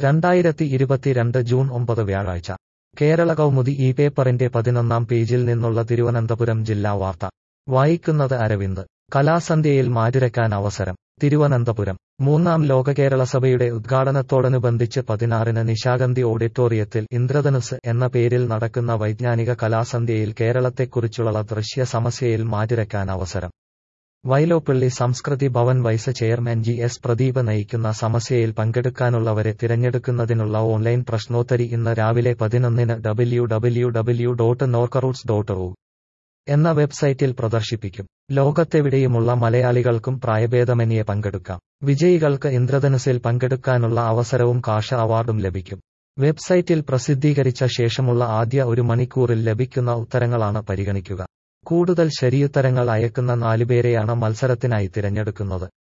രണ്ടായിരത്തി ഇരുപത്തിരണ്ട് ജൂൺ ഒമ്പത് വ്യാഴാഴ്ച കേരള കൗമുദി ഈ പേപ്പറിന്റെ പതിനൊന്നാം പേജിൽ നിന്നുള്ള തിരുവനന്തപുരം ജില്ലാ വാർത്ത വായിക്കുന്നത് അരവിന്ദ് കലാസന്ധ്യയിൽ മാറ്റുരയ്ക്കാൻ അവസരം തിരുവനന്തപുരം മൂന്നാം ലോക കേരള സഭയുടെ ഉദ്ഘാടനത്തോടനുബന്ധിച്ച് പതിനാറിന് നിശാഗന്ധി ഓഡിറ്റോറിയത്തിൽ ഇന്ദ്രധനുസ് എന്ന പേരിൽ നടക്കുന്ന വൈജ്ഞാനിക കലാസന്ധ്യയിൽ കേരളത്തെക്കുറിച്ചുള്ള ദൃശ്യ സമസ്യയിൽ മാറ്റുരയ്ക്കാൻ അവസരം Vyloppilly Samskriti Bhavan vice chairman G S Pradeep നയിക്കുന്ന സമസ്യയിൽ പങ്കെടുക്കാനുള്ളവരെ തിരഞ്ഞെടുക്കുന്നതിനുള്ള ഓൺലൈൻ പ്രശ്നോത്തരി ഇന്ന് രാവിലെ പതിനൊന്നിന് W W W dot Norkaroots dot O എന്ന വെബ്സൈറ്റിൽ പ്രദർശിപ്പിക്കും ലോകത്തെവിടെയുമുള്ള മലയാളികൾക്കും പ്രായഭേദമന്യേ പങ്കെടുക്കാം വിജയികൾക്ക് ഇന്ദ്രധനുസിൽ പങ്കെടുക്കാനുള്ള അവസരവും കാഷ അവാർഡും ലഭിക്കും വെബ്സൈറ്റിൽ പ്രസിദ്ധീകരിച്ച ശേഷമുള്ള ആദ്യ ഒരു മണിക്കൂറിൽ ലഭിക്കുന്ന ഉത്തരങ്ങളാണ് പരിഗണിക്കുക കൂടുതൽ ശരിയുത്തരങ്ങൾ അയക്കുന്ന നാലുപേരെയാണ് മത്സരത്തിനായി തിരഞ്ഞെടുക്കുന്നത്